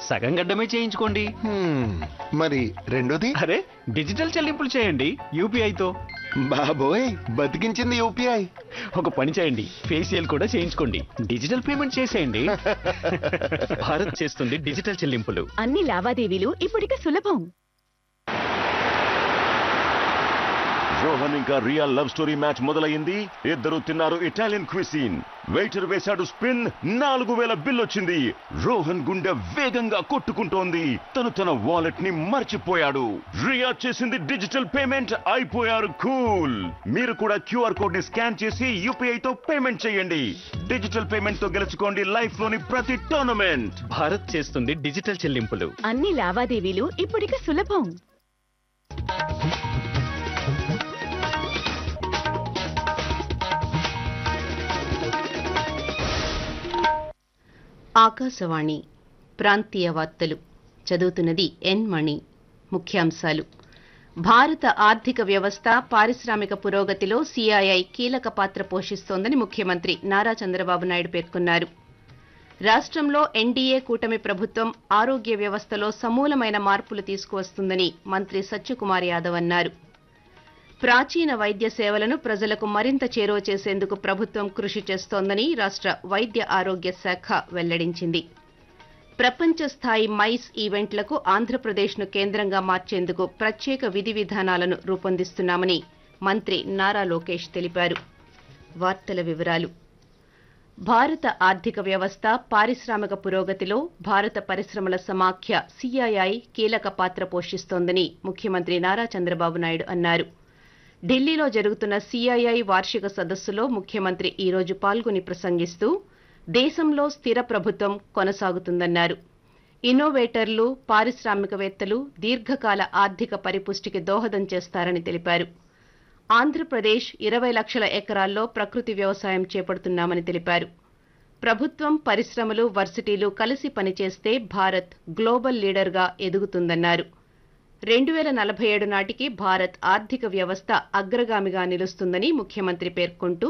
సగం గడ్డమే చేయించుకోండి హ్మ్, మరి రెండోది అరే డిజిటల్ చెల్లింపులు చేయండి యూపీఐతో బాబోయ్ బతికించింది యూపీఐ ఒక పని చేయండి ఫేషియల్ కూడా చేయించుకోండి డిజిటల్ పేమెంట్ చేసేయండి భారత్ చేస్తుంది డిజిటల్ చెల్లింపులు అన్ని లావాదేవీలు ఇప్పుడిక సులభం రోహన్ ఇంకా రియా లవ్ స్టోరీ మ్యాచ్ మొదలైంది ఇద్దరు తిన్నారు ఇటాలియన్ క్విసిన్ వెయిటర్ వేశాడు స్పిన్ నాలుగు వేల బిల్ వచ్చింది రోహన్ గుండె వేగంగా కొట్టుకుంటోంది తను తన వాలెట్ ని మర్చిపోయాడు రియా చేసింది డిజిటల్ పేమెంట్ అయిపోయారు కూల్ మీరు కూడా క్యూఆర్ కోడ్ ని స్కాన్ చేసి యూపీఐ తో పేమెంట్ చేయండి డిజిటల్ పేమెంట్ తో గెలుచుకోండి లైఫ్ లోని ప్రతి టోర్నమెంట్ భారత్ చేస్తుంది డిజిటల్ చెల్లింపులు అన్ని లావాదేవీలు ఇప్పుడిక సులభం ఆకాశవాణి ప్రాంతీయ వార్తలు చదువుతున్నది ఎన్ మణి ముఖ్యాంశాలు భారత ఆర్థిక వ్యవస్థ పారిశ్రామిక పురోగతిలో సిఐఐ కీలక పాత్ర పోషిస్తోందని ముఖ్యమంత్రి నారా చంద్రబాబు నాయుడు పేర్కొన్నారు రాష్ట్రంలో ఎన్డీఏ కూటమి ప్రభుత్వం ఆరోగ్య వ్యవస్థలో సమూలమైన మార్పులు తీసుకువస్తుందని మంత్రి సత్యకుమార్ యాదవ్ అన్నారు ప్రాచీన వైద్య సేవలను ప్రజలకు మరింత చేరువ చేసేందుకు ప్రభుత్వం కృషి చేస్తోందని రాష్ట్ర వైద్య ఆరోగ్య శాఖ వెల్లడించింది ప్రపంచ స్థాయి మైస్ ఈవెంట్లకు ఆంధ్రప్రదేశ్ను కేంద్రంగా మార్చేందుకు ప్రత్యేక విధి విధానాలను రూపొందిస్తున్నామని మంత్రి నారా లోకేష్ తెలిపారు వార్తల వివరాలు భారత ఆర్థిక వ్యవస్థ పారిశ్రామిక పురోగతిలో భారత పరిశ్రమల సమాఖ్య సిఐఐ కీలక పాత్ర పోషిస్తోందని ముఖ్యమంత్రి నారా చంద్రబాబు నాయుడు అన్నారు ఢిల్లీలో జరుగుతున్న సిఐఐ వార్షిక సదస్సులో ముఖ్యమంత్రి ఈ రోజు పాల్గొని ప్రసంగిస్తూ దేశంలో స్థిర ప్రభుత్వం కొనసాగుతుందన్నారు ఇన్నోవేటర్లు పారిశ్రామికవేత్తలు దీర్ఘకాల ఆర్థిక పరిపుష్టికి దోహదం చేస్తారని తెలిపారు ఆంధ్రప్రదేశ్ ఇరవై లక్షల ఎకరాల్లో ప్రకృతి వ్యవసాయం చేపడుతున్నామని తెలిపారు ప్రభుత్వం పరిశ్రమలు వర్సిటీలు కలిసి పనిచేస్తే భారత్ గ్లోబల్ లీడర్గా ఎదుగుతుందన్నారు రెండు వేల నలభై ఏడు నాటికి భారత్ ఆర్థిక వ్యవస్థ అగ్రగామిగా నిలుస్తుందని ముఖ్యమంత్రి పేర్కొంటూ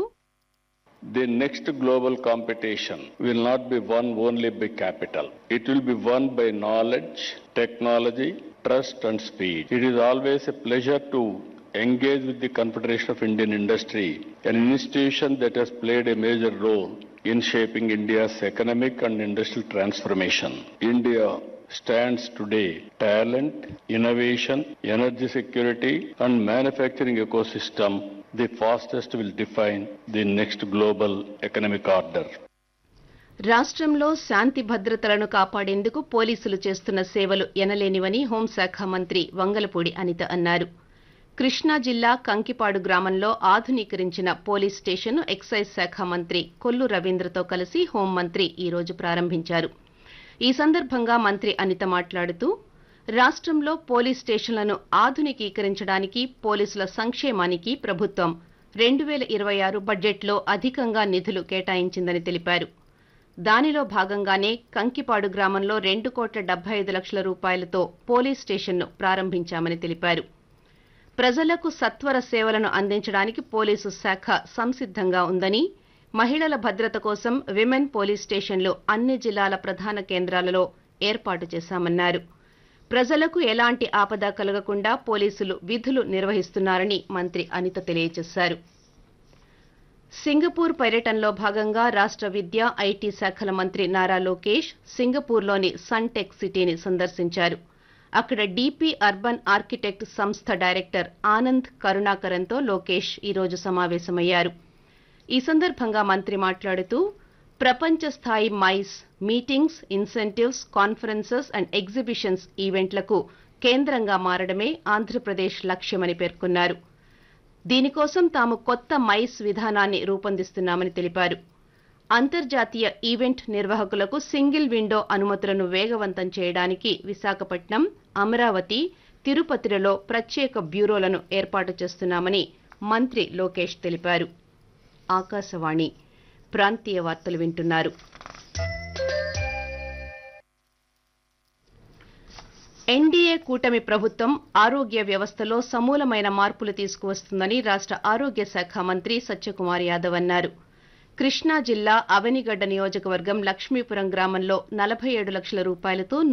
The next global competition will not be won only by capital. It will be won by knowledge, technology, trust and speed. It is always a pleasure to engage with the Confederation of Indian Industry, an institution that has played a major role in shaping India's economic and industrial transformation. India stands today talent, innovation, energy security and manufacturing ecosystem the fastest will define the next global economic order. రాష్ట్రంలో శాంతి భద్రతలను కాపాడేందుకు పోలీసులు చేస్తున్న సేవలు ఎనలేనివని హోంశాఖ మంత్రి వంగలపూడి అనిత అన్నారు కృష్ణా జిల్లా కంకిపాడు గ్రామంలో ఆధునీకరించిన పోలీస్ స్టేషన్ను ఎక్సైజ్ శాఖ మంత్రి కొల్లు రవీంద్రతో కలిసి హోంమంత్రి ఈ రోజు ప్రారంభించారు ఈ సందర్భంగా మంత్రి అనిత మాట్లాడుతూ రాష్ట్రంలో పోలీస్ స్టేషన్లను ఆధునికీకరించడానికి పోలీసుల సంక్షేమానికి ప్రభుత్వం రెండు వేల ఇరవై ఆరు బడ్జెట్లో అధికంగా నిధులు కేటాయించిందని తెలిపారు దానిలో భాగంగానే కంకిపాడు గ్రామంలో రెండు కోట్ల డెబ్బై ఐదు లక్షల రూపాయలతో పోలీస్ స్టేషన్ను ప్రారంభించామని తెలిపారు ప్రజలకు సత్వర సేవలను అందించడానికి పోలీసు శాఖ సంసిద్ధంగా ఉందని మహిళల భద్రత కోసం విమెన్ పోలీస్ స్టేషన్లు అన్ని జిల్లాల ప్రధాన కేంద్రాలలో ఏర్పాటు చేశామన్నారు ప్రజలకు ఎలాంటి ఆపద కలగకుండా పోలీసులు విధులు నిర్వహిస్తున్నారని మంత్రి అనిత తెలియజేశారు సింగపూర్ పర్యటనలో భాగంగా రాష్ట్ర విద్య ఐటీ శాఖల మంత్రి నారా లోకేష్ సింగపూర్లోని సన్టెక్ సిటీని సందర్శించారు అక్కడ డీపీ అర్బన్ ఆర్కిటెక్ట్ సంస్థ డైరెక్టర్ ఆనంద్ కరుణాకరంతో లోకేష్ ఈరోజు సమావేశమయ్యారు ఈ సందర్భంగా మంత్రి మాట్లాడుతూ ప్రపంచ స్థాయి MICE meetings incentives conferences and exhibitions ఈవెంట్లకు కేంద్రంగా మారడమే ఆంధ్రప్రదేశ్ లక్ష్యమని పేర్కొన్నారు దీనికోసం తాము కొత్త మైస్ విధానాన్ని రూపొందిస్తున్నామని తెలిపారు అంతర్జాతీయ ఈవెంట్ నిర్వాహకులకు సింగిల్ విండో అనుమతులను వేగవంతం చేయడానికి విశాఖపట్నం అమరావతి తిరుపతిలలో ప్రత్యేక బ్యూరోలను ఏర్పాటు చేస్తున్నామని మంత్రి లోకేష్ తెలిపారు ఆకాశవాణి ప్రాంతీయ వార్తలు వింటున్నారు ఎన్డీఏ కూటమి ప్రభుత్వం ఆరోగ్య వ్యవస్థలో సమూలమైన మార్పులు తీసుకువస్తుందని రాష్ట్ర ఆరోగ్య శాఖ మంత్రి సత్యకుమార్ యాదవ్ అన్నారు కృష్ణా జిల్లా అవనిగడ్డ నియోజకవర్గం లక్ష్మీపురం గ్రామంలో నలభై ఏడు లక్షల రూపాయలతో